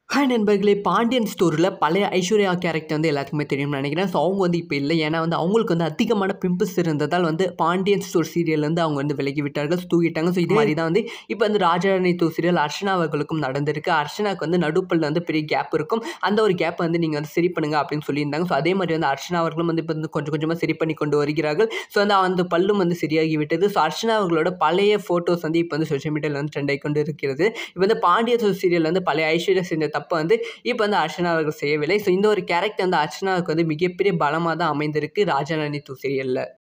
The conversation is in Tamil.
ஹாய் நண்பர்களே பாண்டியன் ஸ்டோரில் பழைய ஐஸ்வர்யா கேரக்டர் வந்து எல்லாத்துக்குமே தெரியும்னு நினைக்கிறேன் ஸோ அவங்க வந்து இப்போ இல்லை ஏன்னா வந்து அவங்களுக்கு வந்து அதிகமான பிம்பிள்ஸ் இருந்ததால் வந்து பாண்டியன் ஸ்டோர் சீரியல் வந்து அவங்க வந்து விலகி விட்டார்கள் தூக்கிட்டாங்க ஸோ இது மாதிரி தான் வந்து இப்போ வந்து ராஜாராணி டூ சீரியல் அர்ச்சனா அவர்களுக்கும் நடந்திருக்கு அர்ச்சனாவுக்கு வந்து நடுப்பல்ல வந்து பெரிய கேப் இருக்கும் அந்த ஒரு கேப்பை வந்து நீங்கள் வந்து சரி பண்ணுங்க அப்படின்னு சொல்லியிருந்தாங்க ஸோ அதே மாதிரி வந்து அர்ச்சனா அவர்களும் வந்து இப்போ வந்து கொஞ்சம் கொஞ்சமாக சரி பண்ணி கொண்டு வருகிறார்கள் ஸோ வந்து அந்த பல்லும் வந்து சரியாகி விட்டது ஸோ அர்ச்சனா அவர்களோட பழைய ஃபோட்டோஸ் வந்து இப்போ வந்து சோஷியல் மீடியாவில் வந்து ட்ரெண்ட் ஆகி கொண்டு இருக்கிறது இப்போ வந்து பாண்டிய சீரியல் வந்து பழைய ஐஸ்வர்யா செஞ்ச தப்பை வந்து இப்போ வந்து அர்ச்சனா அவர்கள் செய்யவில்லை ஸோ இந்த ஒரு கேரக்டர் வந்து அர்ச்சனாவுக்கு வந்து மிகப்பெரிய பலமாக தான் அமைந்திருக்கு ராஜாராணி டூ சீரியலில்